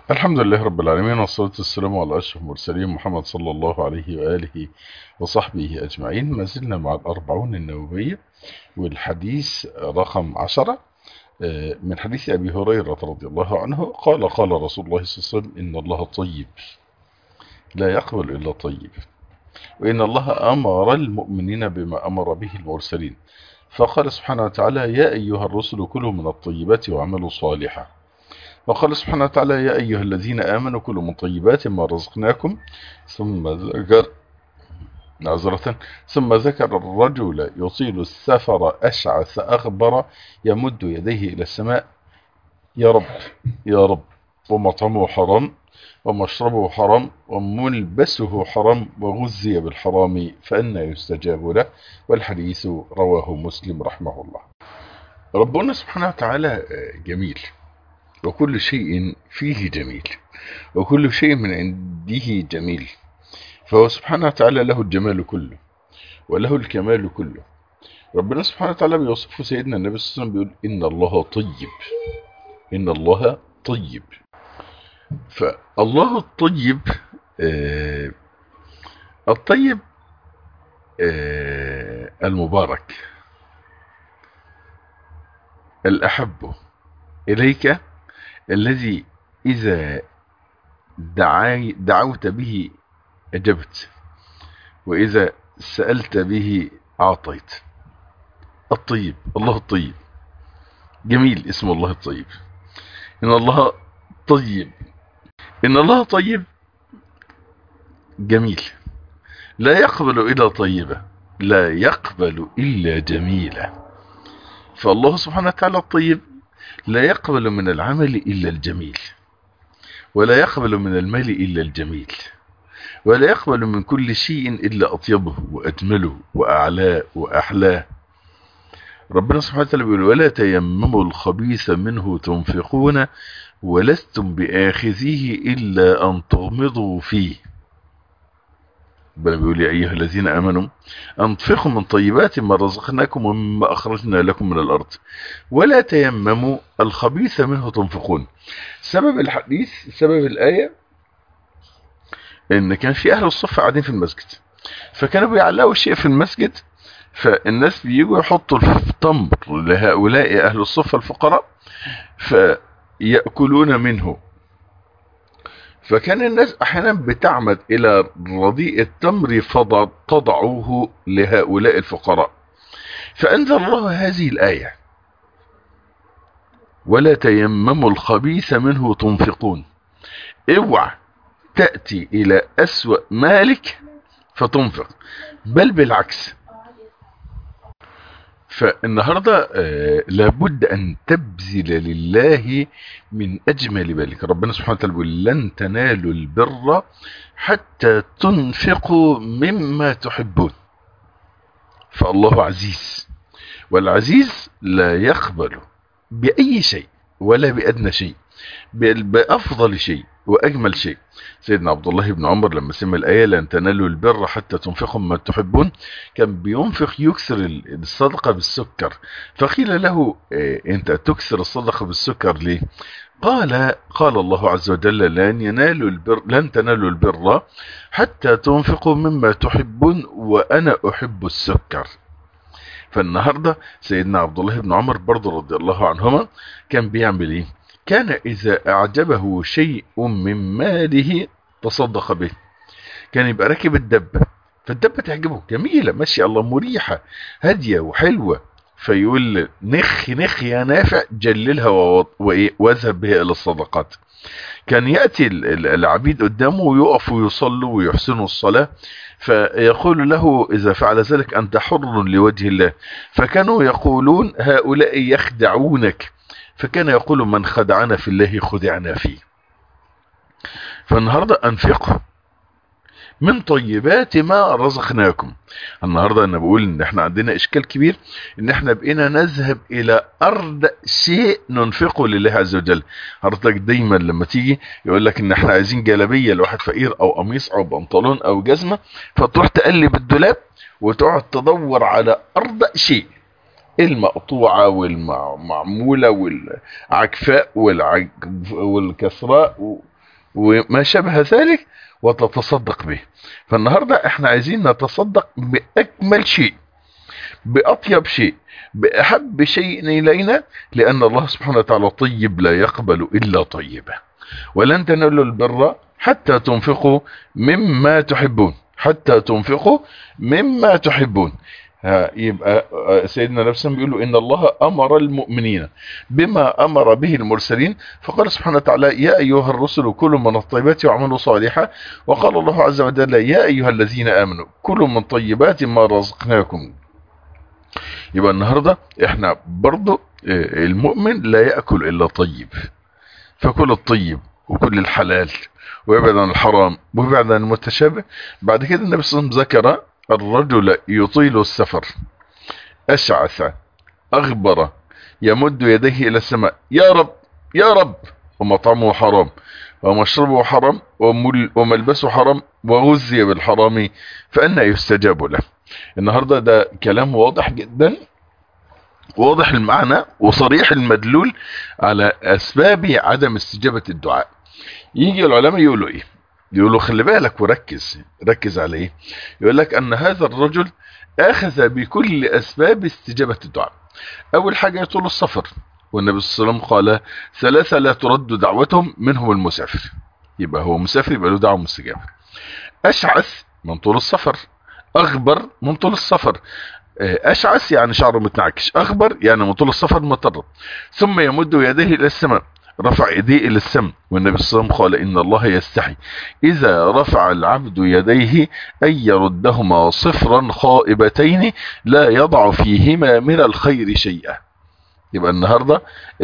الحمد لله رب العالمين والصلاة والسلام على أشرف المرسلين محمد صلى الله عليه وآله وصحبه أجمعين ما زلنا مع الأربعون النووية والحديث رقم عشرة من حديث أبي هريرة رضي الله عنه قال قال رسول الله صلى الله عليه وسلم إن الله طيب لا يقبل إلا طيب وإن الله أمر المؤمنين بما أمر به المرسلين فقال سبحانه وتعالى يا أيها الرسل كلوا من الطيبات واعملوا صالحا وقال سبحانه وتعالى يا أيها الذين آمنوا كلوا من طيبات ما رزقناكم ثم ذكر نعذرة ثم ذكر الرجل يطيل السفر أشعث أغبر يمد يديه إلى السماء يا رب يا رب ومطعمه حرام ومشربه حرام وملبسه حرام وغزي بالحرام فأنا يستجاب له والحديث رواه مسلم رحمه الله ربنا سبحانه وتعالى جميل وكل شيء فيه جميل وكل شيء من عنده جميل فهو سبحانه وتعالى له الجمال كله وله الكمال كله ربنا سبحانه وتعالى بيوصفه سيدنا النبي صلى الله عليه وسلم بيقول إن الله طيب إن الله طيب فالله الطيب آه الطيب آه المبارك الأحب إليك الذي إذا دعاي دعوت به أجبت وإذا سألت به أعطيت الطيب الله الطيب جميل اسم الله الطيب إن الله طيب إن الله طيب جميل لا يقبل إلا طيبة لا يقبل إلا جميلة فالله سبحانه وتعالى الطيب لا يقبل من العمل إلا الجميل ولا يقبل من المال إلا الجميل ولا يقبل من كل شيء إلا أطيبه وأجمله وأعلاه وأحلاه ربنا سبحانه وتعالى بيقول ولا تيمموا الخبيث منه تنفقون ولستم بآخذيه إلا أن تغمضوا فيه ربنا بيقول يا أيها الذين آمنوا أنفقوا من طيبات ما رزقناكم ومما أخرجنا لكم من الأرض ولا تيمموا الخبيث منه تنفقون سبب الحديث سبب الآية إن كان في أهل الصفة قاعدين في المسجد فكانوا بيعلقوا شيء في المسجد فالناس بيجوا يحطوا التمر لهؤلاء أهل الصفة الفقراء فيأكلون منه فكان الناس احيانا بتعمد الى رديء التمر فتضعوه لهؤلاء الفقراء فانزل الله هذه الايه ولا تيمموا الخبيث منه تنفقون اوعى تاتي الى اسوا مالك فتنفق بل بالعكس فالنهاردة آه لابد أن تبذل لله من أجمل بالك ربنا سبحانه وتعالى يقول لن تنالوا البر حتى تنفقوا مما تحبون فالله عزيز والعزيز لا يقبل بأي شيء ولا بأدنى شيء بل بأفضل شيء وأجمل شيء سيدنا عبد الله بن عمر لما سمع الآية لن تنالوا البر حتى تنفقوا ما تحبون كان بينفق يكسر الصدقة بالسكر فقيل له إيه انت تكسر الصدقة بالسكر ليه قال قال الله عز وجل لن ينالوا البر لن تنالوا البر حتى تنفقوا مما تحبون وأنا أحب السكر فالنهاردة سيدنا عبد الله بن عمر برضه رضي الله عنهما كان بيعمل ايه كان إذا أعجبه شيء من ماله تصدق به كان يبقى راكب الدبة فالدبة تعجبه جميلة ماشي الله مريحة هادية وحلوة فيقول نخ نخ يا نافع جللها واذهب بها إلى الصدقات كان يأتي العبيد قدامه ويقف ويصلوا ويحسنوا الصلاة فيقول له إذا فعل ذلك أنت حر لوجه الله فكانوا يقولون هؤلاء يخدعونك فكان يقول من خدعنا في الله خدعنا فيه فالنهاردة أنفقوا من طيبات ما رزقناكم النهاردة أنا بقول إن إحنا عندنا إشكال كبير إن إحنا بقينا نذهب إلى أرض شيء ننفقه لله عز وجل حضرتك دايما لما تيجي يقول لك إن إحنا عايزين جلابية لواحد فقير أو قميص أو بنطلون أو جزمة فتروح تقلب الدولاب وتقعد تدور على أرض شيء المقطوعة والمعمولة والعكفاء والعج... والكسراء وما شابه ذلك وتتصدق به فالنهاردة احنا عايزين نتصدق بأكمل شيء بأطيب شيء بأحب شيء إلينا لأن الله سبحانه وتعالى طيب لا يقبل إلا طيبا ولن تنالوا البر حتى تنفقوا مما تحبون حتى تنفقوا مما تحبون يبقى سيدنا نفسه بيقول ان الله امر المؤمنين بما امر به المرسلين فقال سبحانه وتعالى يا ايها الرسل كلوا من الطيبات واعملوا صالحا وقال الله عز وجل يا ايها الذين امنوا كلوا من طيبات ما رزقناكم يبقى النهارده احنا برضو المؤمن لا ياكل الا طيب فكل الطيب وكل الحلال ويبعد عن الحرام ويبعد عن المتشابه بعد كده النبي صلى الله عليه وسلم ذكر الرجل يطيل السفر أشعث أغبر يمد يديه إلى السماء يا رب يا رب ومطعمه حرام ومشربه حرام وملبسه حرام وغذي بالحرام فأنا يستجاب له النهاردة ده كلام واضح جدا واضح المعنى وصريح المدلول على أسباب عدم استجابة الدعاء يجي العلماء يقولوا إيه يقولوا خلي بالك وركز ركز على ايه يقول لك ان هذا الرجل اخذ بكل اسباب استجابة الدعاء اول حاجة يطول السفر والنبي صلى الله عليه وسلم قال ثلاثة لا ترد دعوتهم منهم المسافر يبقى هو مسافر يبقى له دعوة مستجابة اشعث من طول السفر اغبر من طول السفر اشعث يعني شعره متنعكش اغبر يعني من طول السفر مطرب ثم يمد يديه الى السماء رفع يديه الى السماء والنبي صلى الله عليه وسلم قال ان الله يستحي اذا رفع العبد يديه ان يردهما صفرا خائبتين لا يضع فيهما من الخير شيئا يبقى النهاردة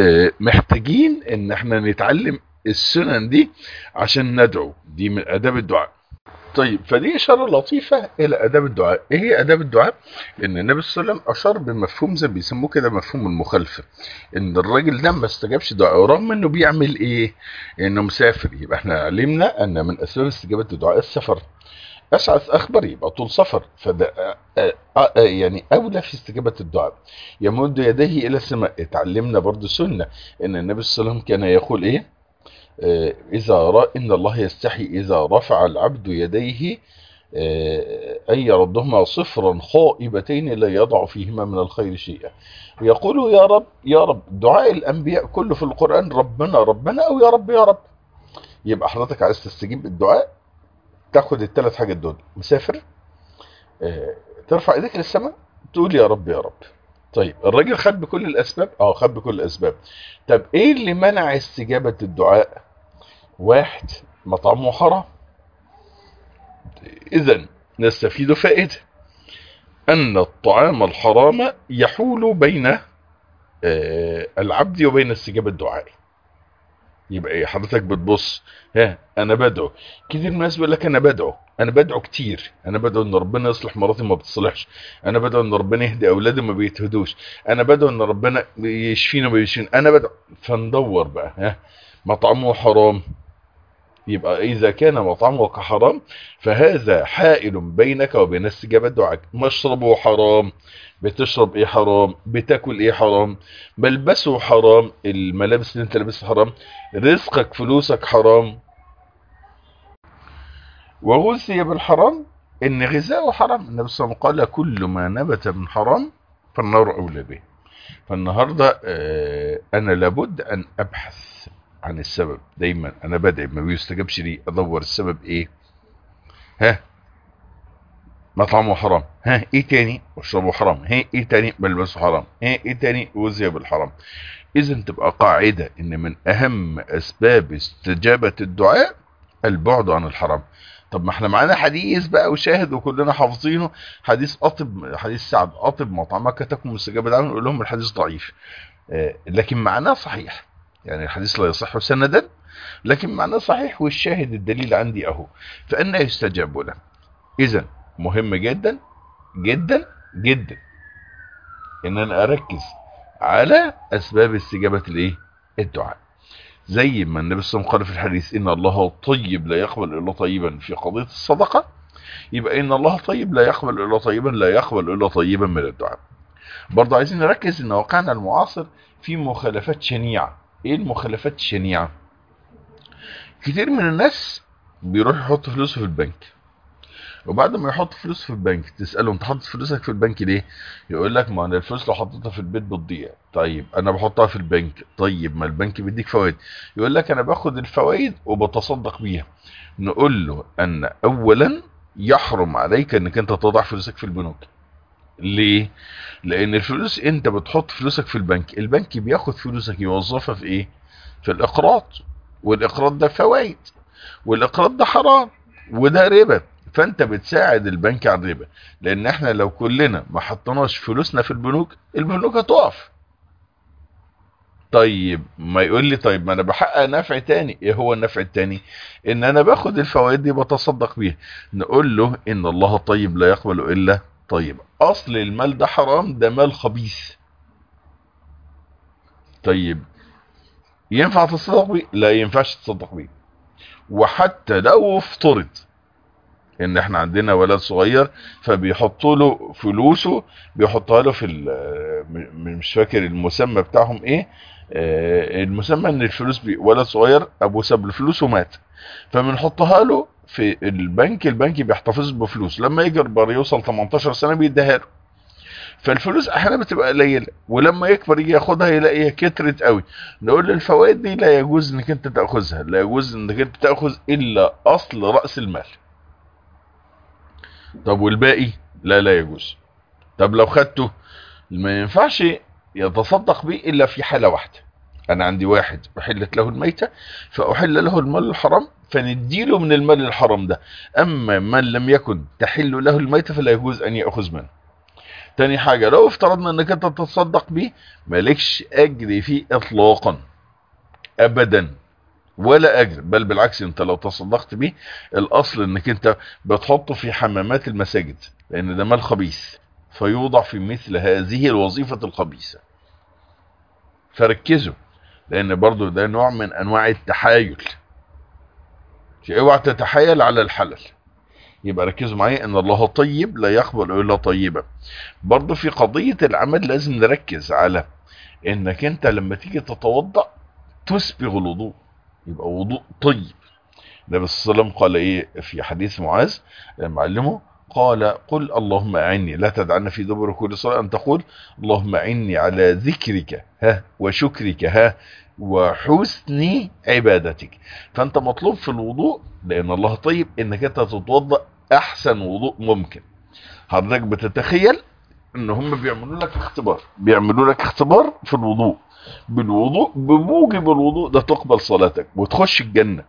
محتاجين ان احنا نتعلم السنن دي عشان ندعو دي من اداب الدعاء طيب فدي اشاره لطيفه الى اداب الدعاء ايه هي اداب الدعاء ان النبي صلى الله عليه وسلم اشار بمفهوم زي بيسموه كده مفهوم المخالفه ان الراجل ده ما استجابش دعاء رغم انه بيعمل ايه انه مسافر يبقى احنا علمنا ان من اسباب استجابه الدعاء السفر اشعث اخبر يبقى طول سفر فده يعني اولى في استجابه الدعاء يمد يديه الى السماء اتعلمنا برضو سنه ان النبي صلى الله عليه وسلم كان يقول ايه إذا رأى إن الله يستحي إذا رفع العبد يديه أن يردهما صفرا خائبتين لا يضع فيهما من الخير شيئا يقول يا رب يا رب دعاء الأنبياء كله في القرآن ربنا ربنا أو يا رب يا رب يبقى حضرتك عايز تستجيب الدعاء تاخد الثلاث حاجات دول مسافر ترفع ايديك للسماء تقول يا رب يا رب طيب الراجل خد بكل الاسباب اه خد بكل الاسباب طب ايه اللي منع استجابة الدعاء واحد مطعمه حرام اذا نستفيد فائدة ان الطعام الحرام يحول بين آه العبد وبين استجابة الدعاء يبقى ايه حضرتك بتبص ها انا بدعو كتير من الناس بيقول لك انا بدعو انا بدعو كتير انا بدعو ان ربنا يصلح مراتي ما بتصلحش انا بدعو ان ربنا يهدي اولادي ما بيتهدوش انا بدعو ان ربنا يشفينا ما يشفينا انا بدعو فندور بقى ها مطعمه حرام يبقى اذا كان مطعمك حرام فهذا حائل بينك وبين استجابة دعاءك مشربه حرام بتشرب ايه حرام بتاكل ايه حرام ملبسه حرام الملابس اللي انت لابسها حرام رزقك فلوسك حرام وغذي بالحرام ان غذاؤه حرام النبي صلى الله عليه وسلم قال كل ما نبت من حرام فالنار اولى به فالنهارده آه انا لابد ان ابحث عن السبب دايما انا بدعي ما بيستجابش لي ادور السبب ايه ها مطعمه حرام ها ايه تاني واشربه حرام ها ايه تاني بلبسه حرام ها ايه تاني وزي بالحرام اذا تبقى قاعدة ان من اهم اسباب استجابة الدعاء البعد عن الحرام طب ما احنا معانا حديث بقى وشاهد وكلنا حافظينه حديث اطب حديث سعد اطب مطعمك تكون مستجابة دعوة نقول لهم الحديث ضعيف آه لكن معناه صحيح يعني الحديث لا يصح سندا لكن معناه صحيح والشاهد الدليل عندي اهو فأنا يستجاب له اذا مهم جدا جدا جدا ان انا اركز على اسباب استجابة الايه الدعاء زي ما النبي صلى الله عليه وسلم قال في الحديث ان الله طيب لا يقبل الا طيبا في قضية الصدقة يبقى ان الله طيب لا يقبل الا طيبا لا يقبل الا طيبا من الدعاء برضه عايزين نركز ان واقعنا المعاصر في مخالفات شنيعة ايه المخالفات الشنيعة كتير من الناس بيروح يحط فلوسه في البنك وبعد ما يحط فلوس في البنك تساله انت حاطط فلوسك في البنك ليه يقول لك ما انا الفلوس لو حطيتها في البيت بتضيع طيب انا بحطها في البنك طيب ما البنك بيديك فوائد يقول لك انا باخد الفوائد وبتصدق بيها نقول له ان اولا يحرم عليك انك انت تضع فلوسك في البنوك ليه لان الفلوس انت بتحط فلوسك في البنك البنك بياخد فلوسك يوظفها في ايه في الاقراض والاقراض ده فوائد والاقراض ده حرام وده ربا فانت بتساعد البنك على الربا لان احنا لو كلنا ما حطيناش فلوسنا في البنوك البنوك هتقف طيب ما يقول لي طيب ما انا بحقق نفع تاني ايه هو النفع التاني ان انا باخد الفوائد دي بتصدق بيها نقول له ان الله طيب لا يقبل الا طيب اصل المال ده حرام ده مال خبيث طيب ينفع تصدق بيه لا ينفعش تصدق بيه وحتى لو افترض ان احنا عندنا ولد صغير فبيحطوا له فلوسه بيحطها له في مش فاكر المسمى بتاعهم ايه آه المسمى ان الفلوس بي ولد صغير ابوه ساب له فلوس ومات فبنحطها له في البنك البنك بيحتفظ بفلوس لما يكبر يوصل 18 سنه بيديها له فالفلوس احيانا بتبقى قليله ولما يكبر يجي ياخدها يلاقيها كترت قوي نقول له الفوائد دي لا يجوز انك انت تاخذها لا يجوز انك انت تاخذ الا اصل راس المال طب والباقي لا لا يجوز طب لو خدته ما ينفعش يتصدق به الا في حاله واحده انا عندي واحد احلت له الميته فاحل له المال الحرام فنديله من المال الحرام ده اما من لم يكن تحل له الميته فلا يجوز ان ياخذ منه تاني حاجه لو افترضنا انك انت تتصدق به مالكش اجر فيه اطلاقا ابدا ولا اجر بل بالعكس انت لو تصدقت بيه الاصل انك انت بتحطه في حمامات المساجد لان ده مال خبيث فيوضع في مثل هذه الوظيفة الخبيثة فركزوا لان برضو ده نوع من انواع التحايل اوعى تتحايل على الحلال يبقى ركزوا معايا ان الله طيب لا يقبل الا طيبا برضو في قضية العمل لازم نركز على انك انت لما تيجي تتوضأ تسبغ الوضوء يبقى وضوء طيب النبي صلى الله عليه وسلم قال ايه في حديث معاذ لما علمه قال قل اللهم اعني لا تدعنا في دبر كل صلاه ان تقول اللهم اعني على ذكرك ها وشكرك ها وحسن عبادتك فانت مطلوب في الوضوء لان الله طيب انك انت تتوضا احسن وضوء ممكن حضرتك بتتخيل ان هم بيعملوا لك اختبار بيعملوا لك اختبار في الوضوء بالوضوء بموجب الوضوء ده تقبل صلاتك وتخش الجنة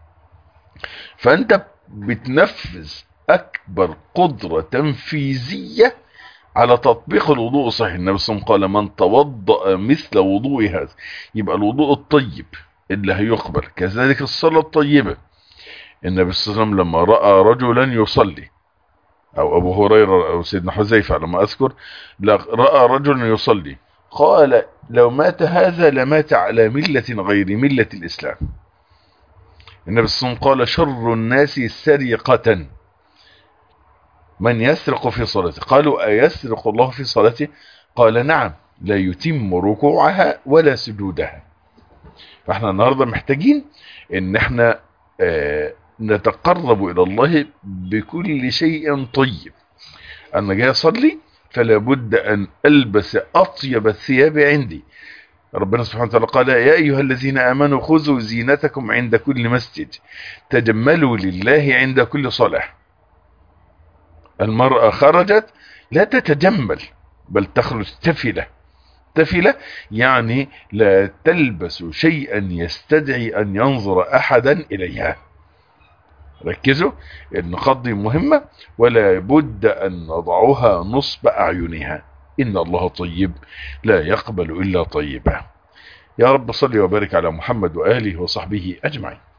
فانت بتنفذ اكبر قدرة تنفيذية على تطبيق الوضوء الصحيح النبي صلى الله عليه وسلم قال من توضأ مثل وضوء هذا يبقى الوضوء الطيب اللي هيقبل كذلك الصلاة الطيبة النبي صلى الله عليه وسلم لما رأى رجلا يصلي او ابو هريرة او سيدنا حذيفة لما اذكر رأى رجلا يصلي قال لو مات هذا لمات على ملة غير ملة الإسلام النبي صلى الله عليه وسلم قال شر الناس سرقة من يسرق في صلاته قالوا أيسرق الله في صلاته قال نعم لا يتم ركوعها ولا سجودها فاحنا النهاردة محتاجين ان احنا اه نتقرب الى الله بكل شيء طيب انا جاي اصلي فلا بد أن ألبس أطيب الثياب عندي ربنا سبحانه وتعالى قال يا أيها الذين آمنوا خذوا زينتكم عند كل مسجد تجملوا لله عند كل صلاة المرأة خرجت لا تتجمل بل تخرج تفلة تفلة يعني لا تلبس شيئا يستدعي أن ينظر أحدا إليها ركزوا النقاط دي مهمة ولا بد أن نضعها نصب أعينها إن الله طيب لا يقبل إلا طيبا يا رب صل وبارك على محمد وآله وصحبه أجمعين